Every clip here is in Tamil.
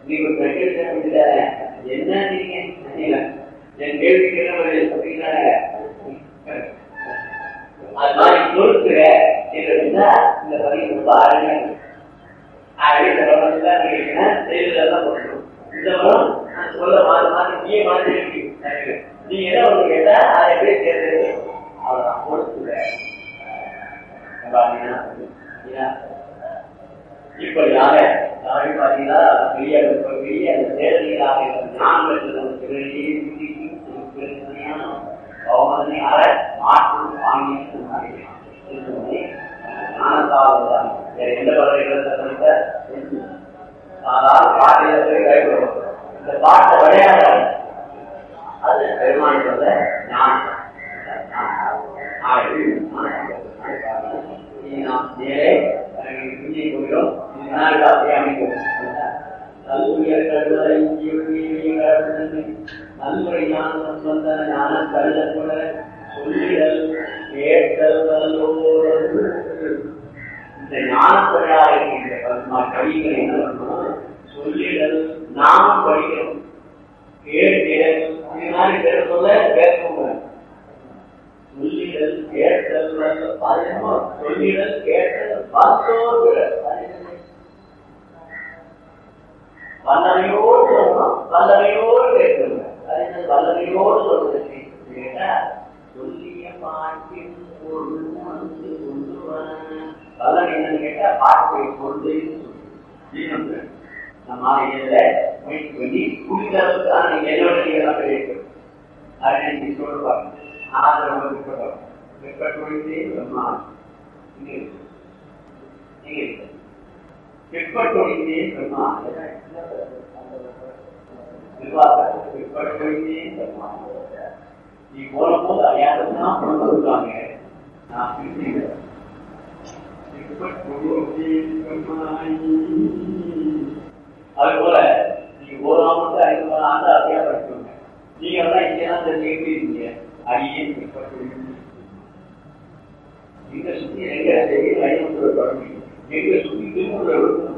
நீ ஒரு கட்டிட என்ன நீங்க தெரியல. என் கேள்வி கேட்கறது அப்படின்னா அது மாதிரி பொறுக்கிற அப்படின்னா இந்த பதிவு ரொம்ப அருமையா இருக்கு. ஆகவே இந்த வருடம் தான் கேட்கிறேன் செய்ததெல்லாம் போடணும் இந்த வருடம் நான் சொல்ல மாறி மாறி நீ மாதிரி இருக்கு எனக்கு. நீ என்ன ஒண்ணு கேட்டா அதை எப்படி சேர்ந்தது அவ்வளவுதான் கொடுத்துடுறேன் இப்படியாக யாரும் பார்த்தீங்கன்னா பெரிய பெரிய அந்த தேர்தலாக இருந்த ஞானங்கள் நமக்கு வெளியே பௌமனை அற மாற்றும் வாங்கி ஞானத்தால் வேற எந்த பதவிகளை ஆனால் பாட்டில போய் கைவிடும் இந்த பாட்டை விளையாட அது பெருமானோட ஞானம் நல்முறை ஞானம் வந்த ஞான கருதப்பட சொல்லிடல் கேட்டல் வல்லோர் இந்த ஞானத்துறையாக இருக்கின்ற கவிகள் என்ன பண்ணணும் சொல்லிடல் நாமும் படிக்கணும் கேட்கிறேன் இது மாதிரி பேர சொல்ல கேட்கவும் சொல்லிடல் கேட்டல் வல்ல பாருங்க சொல்லிடல் கேட்டல் வந்தோர் வல்லமையோடு சொல்லணும் வல்லமையோடு கேட்கணும் அது என்ன வல்லமையோடு சொல்றது கேட்டா சொல்லிய பாட்டின் பொருள் வந்து சொல்லுவான் வல்லமை என்னன்னு கேட்டா பாட்டை பொருள் சொல்லி நம்ம இதுல முயற்சி பண்ணி குடிக்கிற அளவுக்கு தான் நீங்க என்னோட நீங்க தான் கிடைக்கும் அதை நீங்க சொல்லுவாங்க ஆதரவு விற்பட்டோம் விற்பட்டொழித்தே பிரம்மா இங்க இருக்கு இங்க இருக்கு விற்பட்டொழித்தே பிரம்மா விற்பட்டொழித்தே பிரம்மா நீ போன போது அறியாததான் கொண்டு வருவாங்க நான் பிரிச்சுக்கிறேன் விற்பட்டொழித்தே பிரம்மாயி அது போல நீங்க ஒரு ஆண்டு ஐந்து ஆண்டு அதையா படிக்கணும் நீங்க எல்லாம் இங்கெல்லாம் தெரிஞ்சுக்கிட்டு அடியே எங்க சுத்தி எங்க செய்ய ஐநூறு தொடங்கி எங்க சுத்தி திருமூல எடுக்கணும்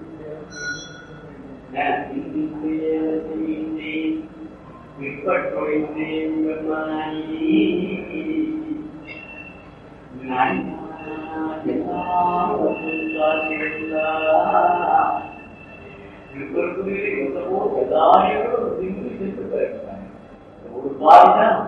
ஒரு பாதிதான்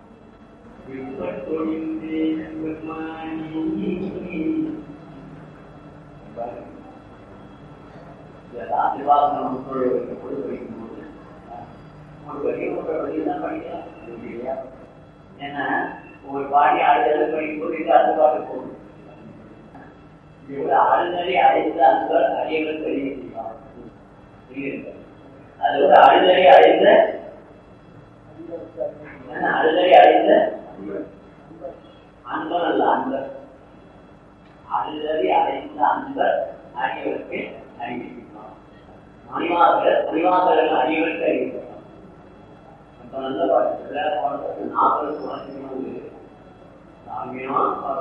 ஏன்னா ஒரு பாடி அழுதல் படிக்கும்போது இது அந்த பாட்டு போகும் இவ்வளவு அழுதலை அழைத்து அந்த அடியவர்கள் வெளியே செய்வார் அதோட அழுதலை அழைத்த அழுதலை அழைத்த அன்பர் அல்ல அன்பர் அழுதலை அழைத்த அன்பர் ஆகியவருக்கு அறிவிக்கிறார் மணிவாசகர் மணிவாசகர்கள் அடியவருக்கு அறிவிக்கிறார் அப்ப நல்ல பாட்டு நாற்பது குணம் சாமியா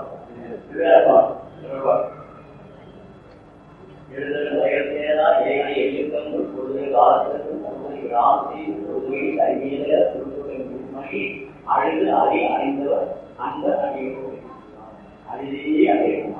எழுதல் வயசேதா ஏனை எழுத்தம் பொழுது காலத்திற்கும் பொழுது ராசி பொழுது அறிவியல பொழுது அழுது அறி அறிந்தவர் அந்த அறிவு அறிவே அறிவு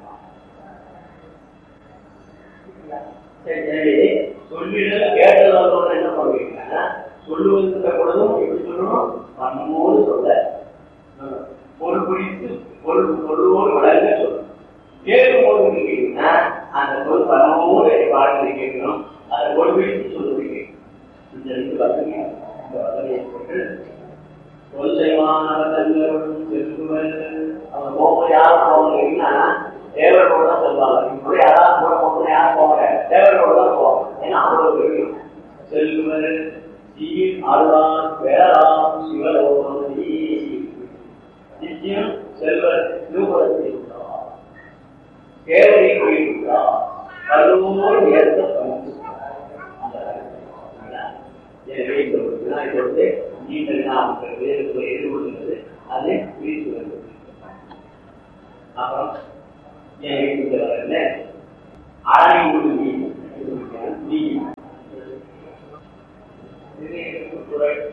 எனவே சொல்லிடல கேட்டதோட என்ன பண்ணுவீங்கன்னா சொல்லுவதற்கு பொழுதும் எப்படி சொல்லணும் மனமோடு சொல்ல பொருள் குறித்து பொருள் பொருளோடு வளர்க்க சொல்லணும் கேட்கும்போது கேட்டீங்கன்னா அந்த பொருள் மனமோடு வாழ்க்கை கேட்கணும் அதை பொருள் குறித்து சொல்லுவீங்க இந்த ரெண்டு வசதியா இந்த வசதியை போட்டு தொல்லைமானவர்களும் செல்லுவர் அவங்க போகும்போது யாரும் போவாங்கன்னா தேவரோட தான் சொல்லுவாங்க இப்போ யாராவது கூட போகணும் யாரும் போவாங்க தேவரோட தான் போவாங்க ஏன்னா அவ்வளவு தெரியும் செல்லுவர் சீர் அருளான் வேளாண் சிவலோகம் நிச்சயம் செல்வர் திருபுரத்தில் உள்ளார் கேவலை கோயிலுள்ளார் கல்லூர் உயர்த்த பங்கு எனவே இந்த ஒரு வினாய் பொறுத்து நீண்ட வினாவுக்கு எதிர்கொள்கிறது அது பிரித்து வருகிறது அப்புறம் என் வீட்டுக்கு வரல அரணை ஊடு நீ நீ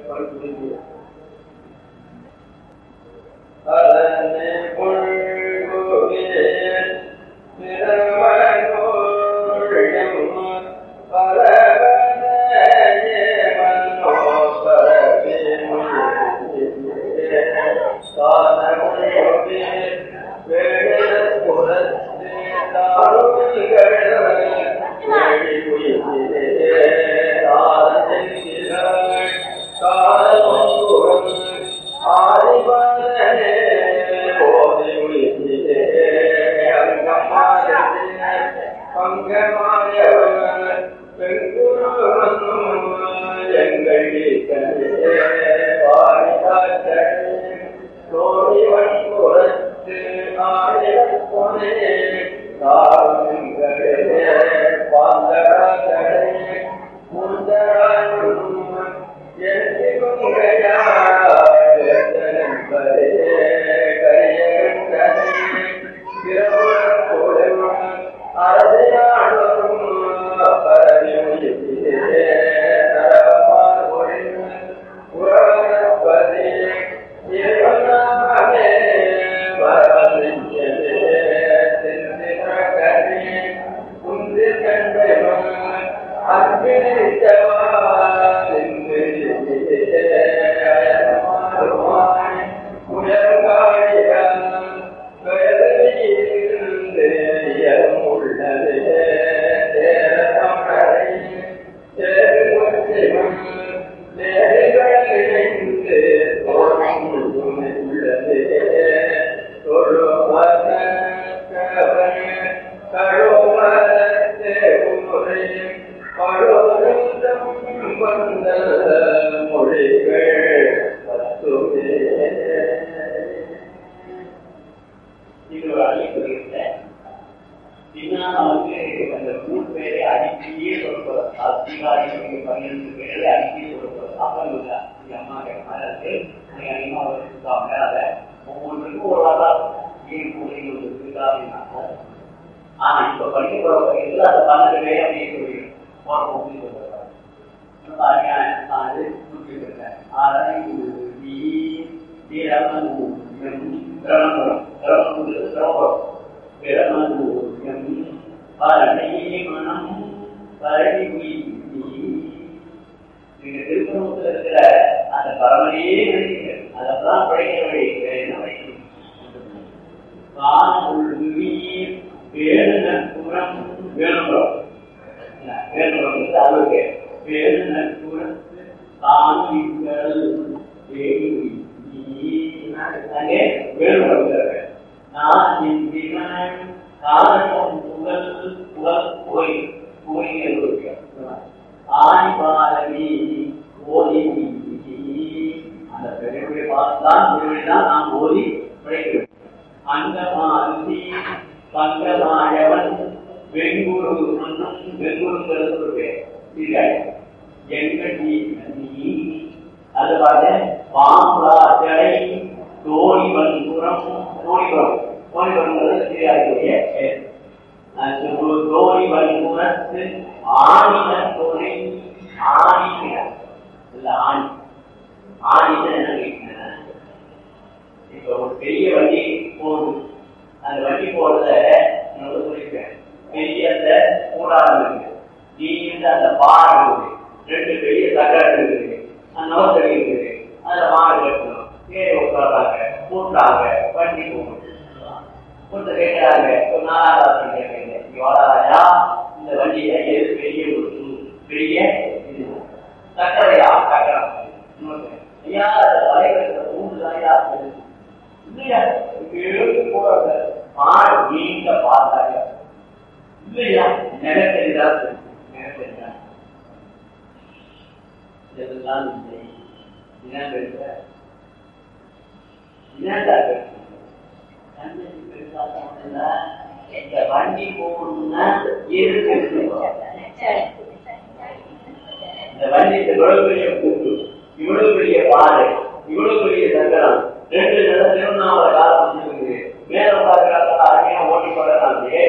இந்த வண்டி இவ்வளவு பெரிய கூட்டு இவ்வளவு பெரிய பாதை இவ்வளவு பெரிய சக்கரம் ரெண்டு நிலம் திருவண்ணாமலை காலம் வந்துருக்கு மேல உட்கார்ந்து அருமையா ஓட்டி போடுறாங்க ஏ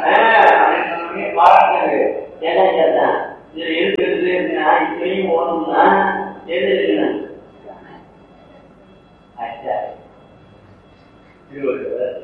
உட்காந்து பாராட்டுது என்ன கேட்டேன் இதுல இருக்கிறது இப்படியும் ஓடணும்னா எது இருக்கணும் ஆச்சாரி திருவள்ளுவர்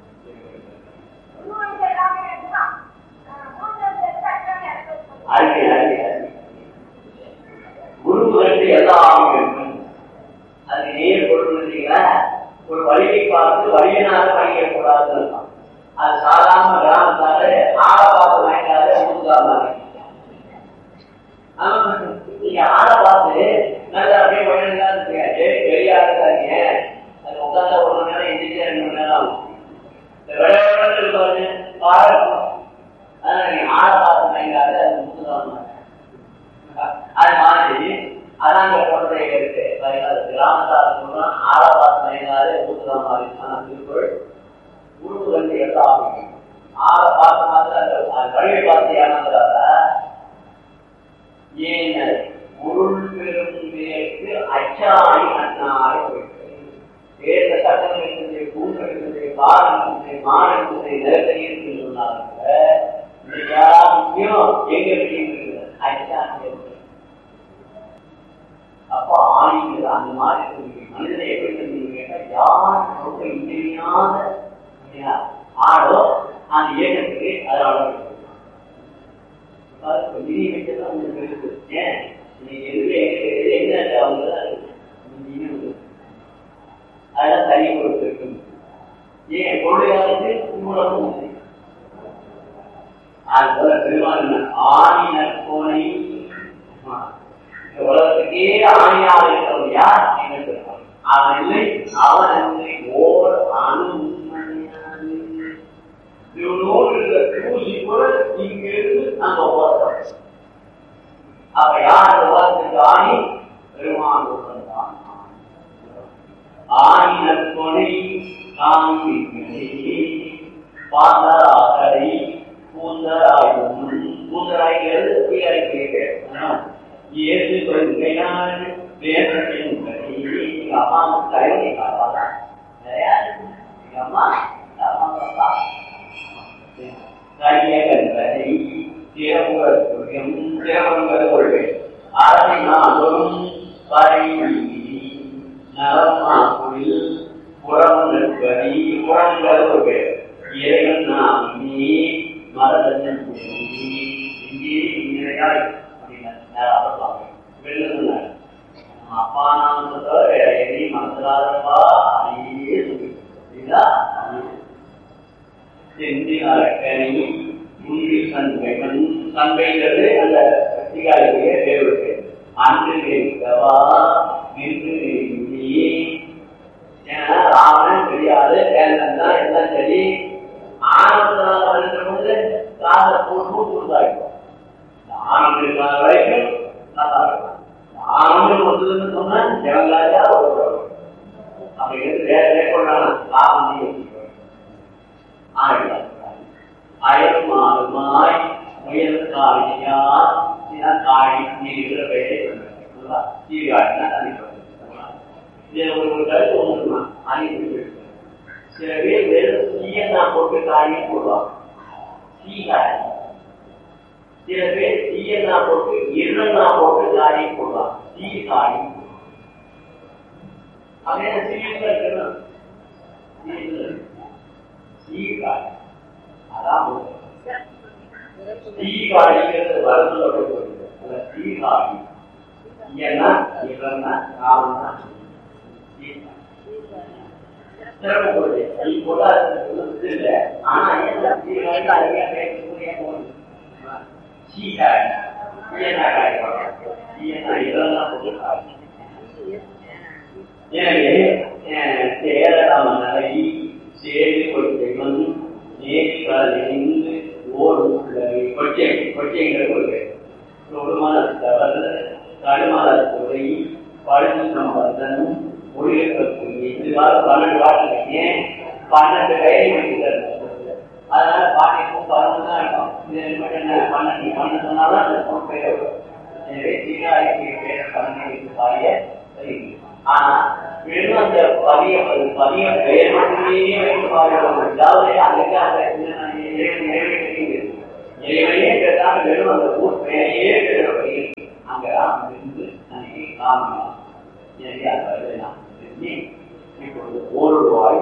அறிக்கை அறிக்கை அறிக்கை குருவுகளுக்கு எல்லாம் இருக்கும் அது நேர் பொருள் இருந்தீங்களா ஒரு வழியை பார்த்து வழியினால வழியக்கூடாதுன்னு இருக்கும் அது சாதாரண கிராமத்தால ஆள பார்த்து வாங்கினாலே ஊதுகாம நீங்க ஆளை பார்த்து நல்லா அப்படியே வழியா இருக்கீங்க வெளியா இருக்காங்க அது உட்காந்தா ஒரு மணி நேரம் எந்திரிச்சு ரெண்டு மணி நேரம் ஆகும் இந்த விளையாட்டு இருப்பாரு பாருங்க அதனால நீங்க ஆளை பார்த்து வாங்கினாலே அது ஊதுகாம அது மாதிரி அதாங்க போன்றே இருக்கு கிராமத்தார் சொன்னா ஆறாபாத் மயிலாறு ஊத்துதான் மாதிரி ஆனா திருக்குறள் குரு வந்து எல்லாம் ஆற பார்த்த மாதிரி வழியை பார்த்து ஏமாந்துடாத ஏன உருள் பெரும் பேருக்கு அச்சாணி அண்ணாய் வேத சட்டம் இருந்தது கூட்டம் இருந்தது காலம் இருந்தது மானம் இருந்தது நிலத்தடி இருக்குன்னு சொன்னாங்க இன்னைக்கு முக்கியம் எங்க இருக்கு அச்சாணி இருக்கு அப்போ ஆணிகள் அந்த மாதிரி இருக்கு. மனிதனை எப்படி தெரிஞ்சு கேட்டா யார் ரொம்ப இன்றியாத ஆடோ அந்த இயக்கத்துக்கு அதனால நிதி வச்சதான் உங்களுக்கு இருக்கு ஏன் நீங்க எதுல எங்க என்ன அவங்க அதெல்லாம் தனி பொறுப்பு இருக்கு ஏன் பொருளாதாரத்து மூலமும் உண்டு. அது போல பெருமாள் ஆணி நற்போனை இந்த உலகத்துக்கே ஆணையாக இருக்கிறவன் யார் என்ன சொல்றான் அவன் இல்லை அவன் இல்லை ஓர் அணுமணியாது இவனோடு இருக்கிற தூசி கூட இங்கிருந்து நாங்க ஓடுறோம் அப்ப யார் அந்த உலகத்துக்கு ஆணி பெருமான் ஒருவன் தான் ஆணி நற்கொடை காந்தி பாந்தராகரை பூந்தராயும் பூந்தராய்கிறது தீயரைக்கிறேன் ஏது கொள்கையால் வேதத்தின் படி எங்க அம்மா முத்தாயும் எங்க அப்பா தான் எங்க அம்மா எங்க அம்மா அப்பா கரியகன்பதை திறமுக கொள்கம் திறமுக கொள்கை அரசை நாளும் பறை நலமா குளில் புறம் நிற்பதி புறங்கள் கொள்கை இறைவன் நாம் நீ மரதன் இங்கே இணையாய் அப்பா நாம தவிர வேற எதையும் மனசிலாதப்பா அதையே சொல்லிட்டா செந்தி அரக்கணி முந்தி சண்பைவன் சண்பைங்கிறது அந்த அதிகாரிகளுடைய தேவருக்கு அன்று இருக்கவா நின்று நீ ஏன்னா ராமன் தெரியாது வேந்தன் தான் எல்லாம் சரி ஆனந்தனால வரும்போது காத போட்டு கொடுத்தாயிடும் ஆனந்தம் இருக்கிற வரைக்கும் நல்லா இருக்கும் ஆனந்தம் வந்ததுன்னு சொன்னா ஜெகங்காஜா ஒரு அப்படி இருந்து வேற மேற்கொள்ளலாம் லாபம் அயல் மாறுமாய் முயல் காளியா காளி நீர் பெயரை சீர்காழினா தனி இதுல ஒரு ஒரு கருத்து ஒண்ணுமா அனைத்து சில பேர் வெறும் சீயனா போட்டு காளியும் போடுவாங்க சீகாழி சில பேர் தீயனா போட்டு இருளனா போட்டு காரியம் போடுவாங்க தீ காரி அதே சீர்கள் இருக்கணும் சீகாரி அதான் சீகாரிங்கிறது வருத்தம் சீகாரி ஏன்னா இவன்னா ராமன்னா சிறப்பு போடுது நீ போட்டா இல்ல ஆனா ஏன் சீகாரி அதிகமா பேசக்கூடிய போகுது சீகாரி சீயனா காரி சீயனா இதெல்லாம் போட்டு எனவே சேரமலை சேரி கொள்கைவன் நேரிலிருந்து ஓர் உள்ளவை கொச்சை கொச்சைங்கிற கொள்கை தொடுமல தவறு தடுமல துறை பழுது சம்பந்தன் ஒளியக்கூடிய இதுவாக பன்னெண்டு பாட்டு ஏன் பன்னெண்டு கையை வைக்கிறது அதனால பாட்டிக்கும் பன்னெண்டு தான் இருக்கும் இது மட்டும் என்ன பன்னெண்டு பன்னெண்டு சொன்னாலும் அந்த பொருள் பெயர் வரும் எனவே சீராய்க்கு பேர பன்னெண்டு பாடிய ஆனா வெறும் அந்த பதிய பதிய பெயர் மட்டுமே வைத்து பாடுறோம் அதாவது அங்கே அந்த இறைவனையே கேட்டால் வெறும் அந்த ஊர் பெயரையே கேட்கிறபடி அங்கதான் இருந்து அன்னைக்கு காரணம் எனவே அது வருது நான் தெரிஞ்சு இப்பொழுது ஒரு ரூபாய்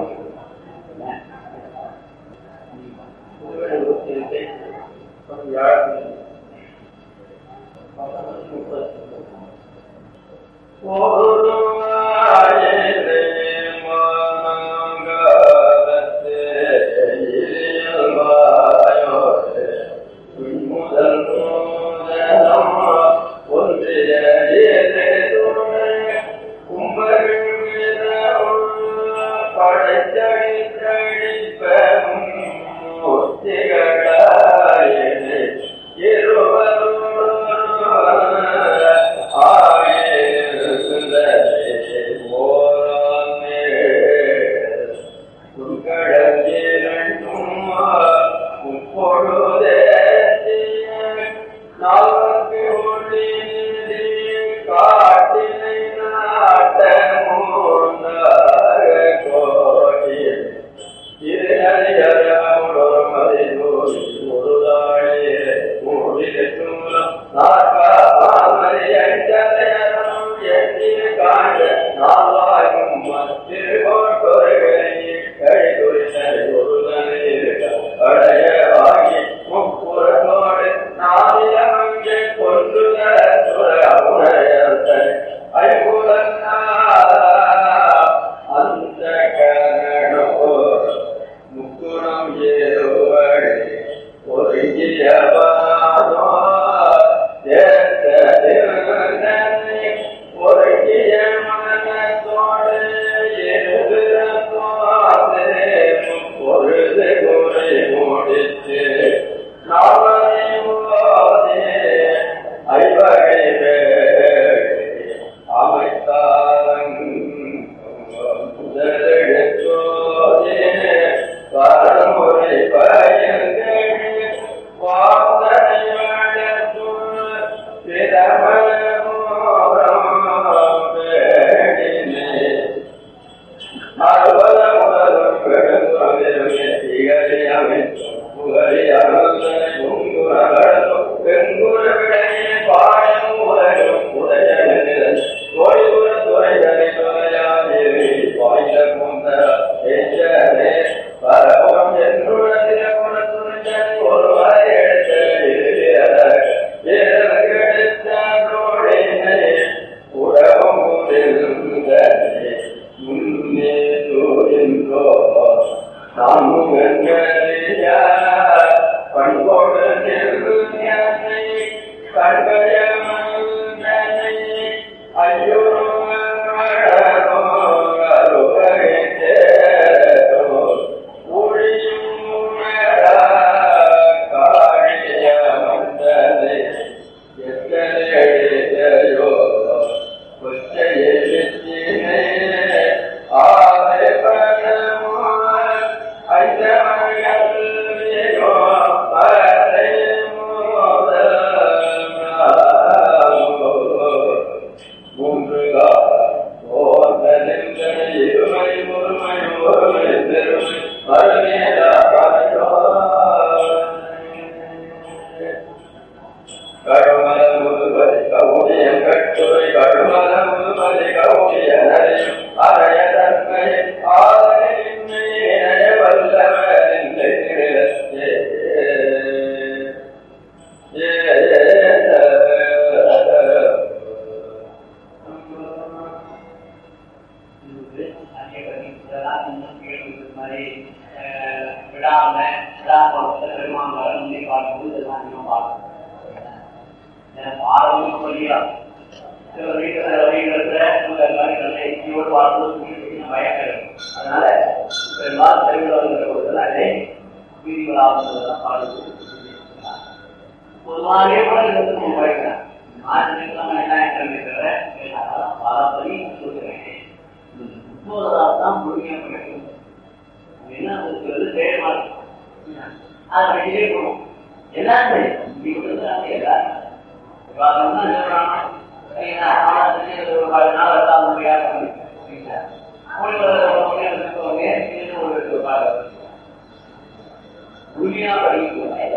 உறுதியாக படிக்க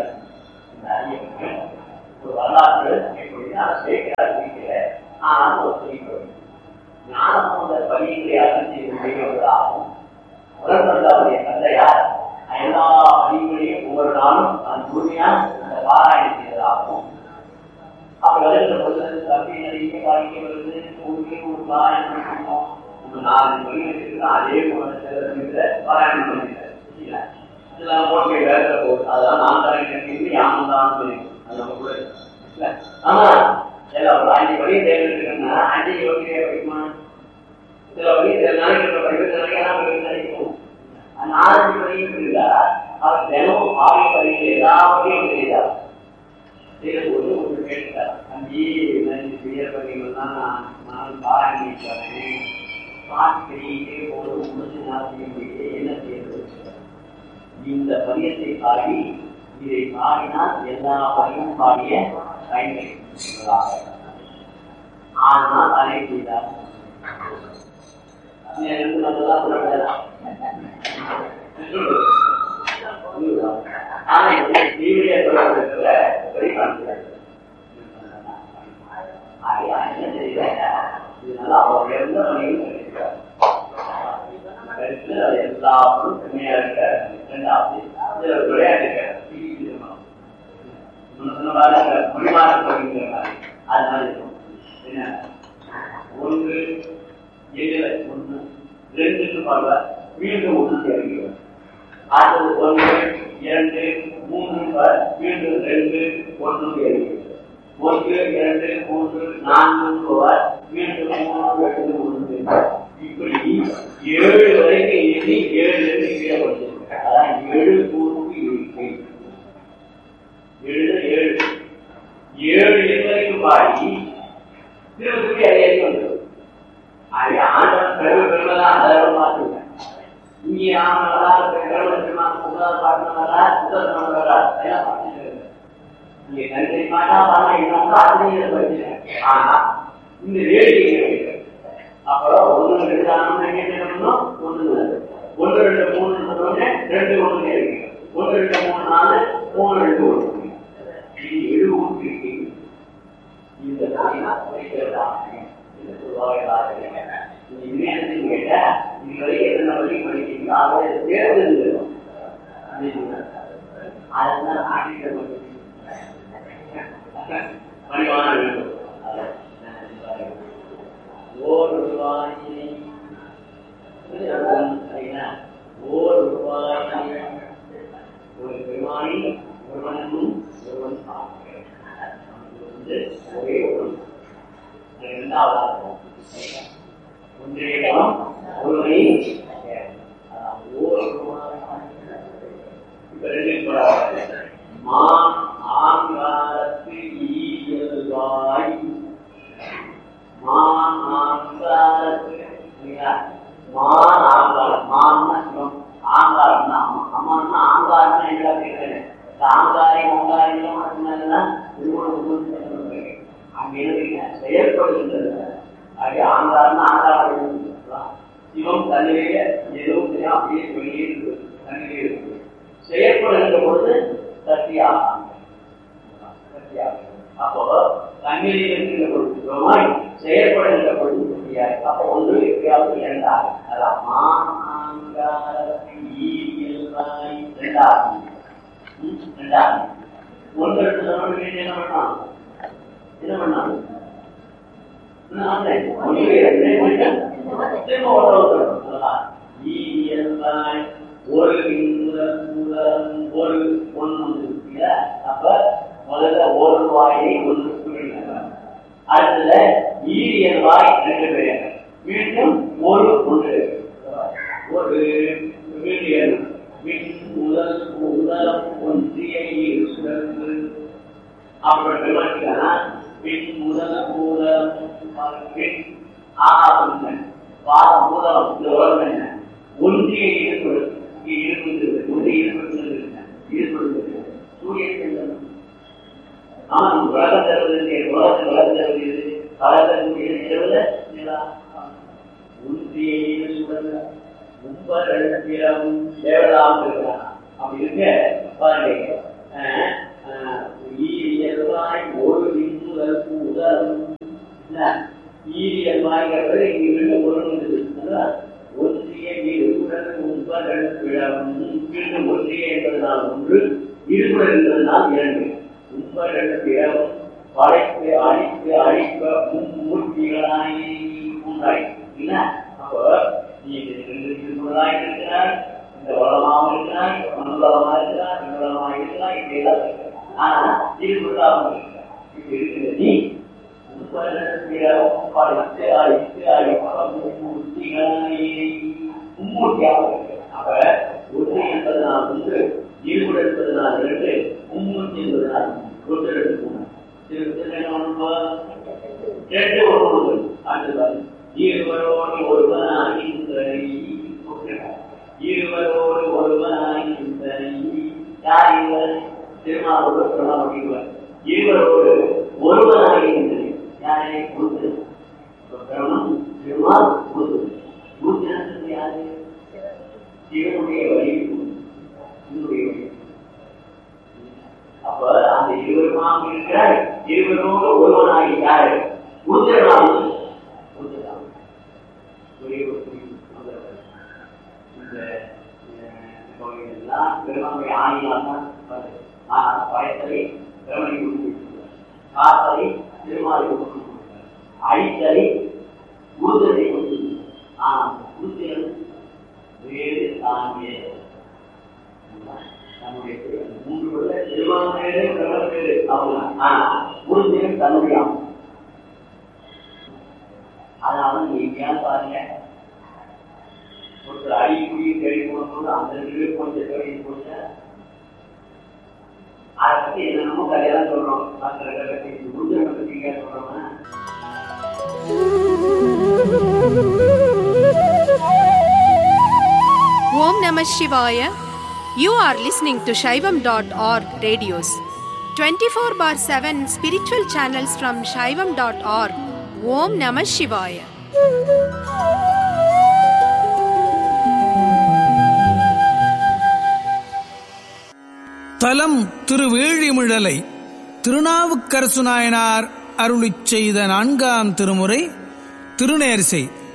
ஒரு வரலாற்று எப்படின்னா சேர்க்கிறார் ஆனால் ஒரு குறிப்பு ஞானமும் அந்த பணிகளை அகற்றி முடிவதாகும் உடன்பட்டாவுடைய தந்தையார் எல்லா பணிகளையும் ஒவ்வொரு நாளும் நான் முழுமையா அந்த பாராயணம் செய்ததாகும் அப்ப வருகிற பொழுது தம்பி நிறைய பாதிக்க வருது உங்களுக்கு ஒரு பாராயணம் பண்ணணும் ஒரு நாலு மணி வச்சுருக்கா அதே போல பாராயணம் பண்ணிட்டேன் இதெல்லாம் போட்டு வேலை போகுது அதெல்லாம் நான் தரேன் யாமம் தான் சொல்லி அது நம்ம கூட இல்ல ஆமா எல்லாம் ஒரு அஞ்சு மணி தேர்ந்தெடுக்கணும்னா அஞ்சு யோகியை படிக்குமா சில வழி சில நாளைக்கு படிக்க சில நாளைக்கு நினைக்கும் அந்த நாலஞ்சு மணியும் இருந்தா அவர் தினமும் ஆகிய பணிகள் எல்லாவற்றையும் செய்தார் செய்யும்போது ஒன்று கேட்டார் தம்பி நான் பெரிய பணிகள்லாம் நான் நான் பாராயணிக்கிறேன் பாட்டிலேயே போது முடிஞ்சு நான் செய்ய முடியாது என்ன செய்யறது இந்த பதியத்தை பாடி இதை பாடினால் எல்லா பதியும் பாடிய பயன்கள் ஆனால் அதை செய்தார் நல்லதா சொல்லலாம் ஆனா தீவிர தொடர்புல வெளிக்காட்டுகிறார் என்ன தெரியல இதனால அவர் எந்த பணியும் சொல்லியிருக்கார் கருத்துல அது எல்லாரும் உண்மையா இருக்க இரண்டாவது இதுல ஒரு விளையாட்டு இருக்க மொழிமாற்றம் பண்ணுங்கிற மாதிரி அது மாதிரி இருக்கும் என்ன ஒன்று எதுல ஒன்று ரெண்டுன்னு பாடுவா மீண்டும் ஒன்று சேர்க்கிறோம் அடுத்தது ஒன்று இரண்டு மூன்று மீண்டும் ரெண்டு ஒன்று சேர்க்கிறோம் ஒன்று இரண்டு மூன்று நான்கு போவார் மீண்டும் மூன்று ரெண்டு ஒன்று இப்படி ஏழு வரைக்கும் எண்ணி ஏழு கீழே படிச்சிருக்க அதான் ஏழு கூறுக்கு இருக்கை ஏழு ஏழு ஏழு வரைக்கும் பாடி திருப்பதி அடையாளி வந்துடும் அது ஆண்டவன் பெருமை பெருமைதான் அதோட மாற்றுவேன் இங்கே ஆனவரா பெருமை பெருமா புகழ் பாடினவரா புகழ் பண்ணவரா எல்லாம் பார்த்துட்டு இங்க நன்றி மாட்டா பண்ண இன்னும் அதுலேயே படிச்சிருக்கேன் ஆனா இந்த வேடிக்கை அப்புறம் ஒண்ணு ரெண்டு ஆனவங்க என்ன பண்ணணும் ஒண்ணு ஒன்று ரெண்டு மூணு சொன்னோடனே ரெண்டு ஒண்ணு இருக்கு ஒன்று ரெண்டு மூணு நாலு மூணு ரெண்டு ஒண்ணு இது எழுபது இருக்கு இந்த ஓர் ரூபாயினை ஓர் ரூபாயினை ஒரு பெருமானி ஒருவனும் ஒருவன் வந்து ஒரே ஒரு இரண்டாவதாக ஒன்றியம் ஒருவனை மான் ஆங்காரத்து ஈயல்வாய் மான் ஆங்காரத்து மான் ஆங்காரம் மான்னா சிவம் ஆங்காரம்னா அம்மா அம்மான்னா ஆங்காரம்னா என்ன கேட்கிறேன் ஆங்காரி ஓங்காரி எல்லாம் அங்கே செயல்படுகின்றது அது ஆங்காரம்னா ஆங்காரம் சிவம் தன்னிலேயே எதுவும் தெரியும் அப்படியே வெளியே இருக்குது தன்னிலே இருக்குது செயல்படுகின்ற பொழுது சக்தியாகும் சக்தியாகும் அப்போ தன்னிலே இருக்கின்ற பொழுது சிவமாய் செயல்படுகின்ற பொழுது சக்தியாக அப்போ ஒன்று எப்படியாவது இரண்டாக அதான் மாங்காரத்தை ஈரியல்வாய் இரண்டாகும் ரெண்டாகும் ஒன்று ரெண்டு சொன்ன என்ன பண்ணலாம் என்ன பண்ணாங்க ஒரு ஒரு ஒன்று அப்ப முதல்ல ஒரு வாயை ஒன்று அடுத்தது ஈரியல் வாய் ரெண்டு பேர் மீண்டும் ஒரு ஒன்று ஒரு வீரியல் முதல் முதலம் ஒன்றிய இருக்கிறது அப்புறம் பெருமாட்டிக்கான பின் முதல மூலம் பின் ஆகாசம் பாத மூலம் இந்த உலகம் என்ன ஒன்றிய ஈடுபடு ஈடுபடுகிறது ஒன்றிய ஈடுபடுகிறது ஈடுபடுகிறது சூரியன் செல்லும் ஆமா உலகம் தருவது உலகத்தில் உலகம் தருவது பலதற்கு இரவுல ஒன்றிய ஈடுபடுறது ரொம்ப ரெண்டு தேவலாம் இருக்கிறான் அப்படி இருக்க பாருங்க ஈரியல்வாய் ஒரு இன்முதற்கு உதரும் ஈரியல் வாய்கிறது இங்கு ரெண்டு பொருள் இருக்குது ஒன்றிய இருபுடன் முன்பதன் பிழவும் மீண்டும் ஒன்றிய என்பதனால் ஒன்று இருபுடன் என்பதனால் இரண்டு முன்பதன் பிழவும் படைப்பு அழிப்பு அழிப்ப மும்மூர்த்திகளாய் உண்டாய் இல்ல அப்போ நீ இது ரெண்டு திருமுறையாய் இருக்கிறார் இந்த உலகமாக இருக்கிறார் மனுலகமா இருக்கிறார் விண்ணுலகமா இருக்கிறார் இப்படி எல்லாம் இருக்கிறார் ஆனா திருமுறையாக இருக்கிறார் இப்படி இருக்கிற நீ படைத்து அழித்து அழிப்ப மும்மூர்த்திகளாய் மும்மூர்த்தியாக இருக்கிறார் அப்ப ஒன்று என்பதனால் ஒன்று இருபுடன் என்பதனால் இரண்டு மும்மூர்த்தி என்பதனால் ஒன்று ரெண்டு மூணு ரெண்டு ஒன்று அடுத்தது இருவரோடு ஒருவன் அணிந்தனை இருவரோடு ஒருவன் அணிந்தனை யார் இவர் திருமாவளவர் பிரமாவடிவர் இருவரோடு ஒருவன் அணிந்தனை யாரை கொடுத்து பிரமம் திருமால் கொடுத்து நூற்றி யாரு சிவனுடைய வழி என்னுடைய வழி அப்ப அந்த இருவருமாக இருக்கிற இருவரோடு ஒருவனாகி யாரு உருத்திரனாக ஒரே ஒரு குறிப்பு. அந்த, இந்த அஹ், எல்லாம் பெருமாளுடைய ஆணியாக தான் வருது. ஆனால் பயத்தலை பிரமணி கொடுத்திருக்கிறார் காத்தலை திருமாலை கொடுத்திருக்கிறார் அழித்தலை உருதலை கொடுத்திருக்கிறார் ஆனால் உருத்திரன் வேறு தாங்கே நம்முடைய மூன்று உள்ள திருவாங்கேடு பிரபலமேடு அவங்கதான் ஆனா உறுதியும் தன்னுடைய அம்சம். அதனால நீங்க எங்கேயாவது பாருங்க ஒருத்தர் அடி குடி தேடி போகும்போது அந்த ரெண்டு கொஞ்சம் தேடி போச்ச அதை பத்தி என்னென்னமோ கதையெல்லாம் சொல்றோம் மற்ற கதை உறுதியை பத்தி நீங்க சொல்றோம்னா Om Namah Shivaya. You are listening to Shaivam.org radios. 24 bar 7 spiritual channels from Shaivam.org. Om Namah Shivaya. தலம் திருவேழிமிழலை திருநாவுக்கரசு நாயனார் அருளிச் செய்த நான்காம் திருமுறை திருநேர்சை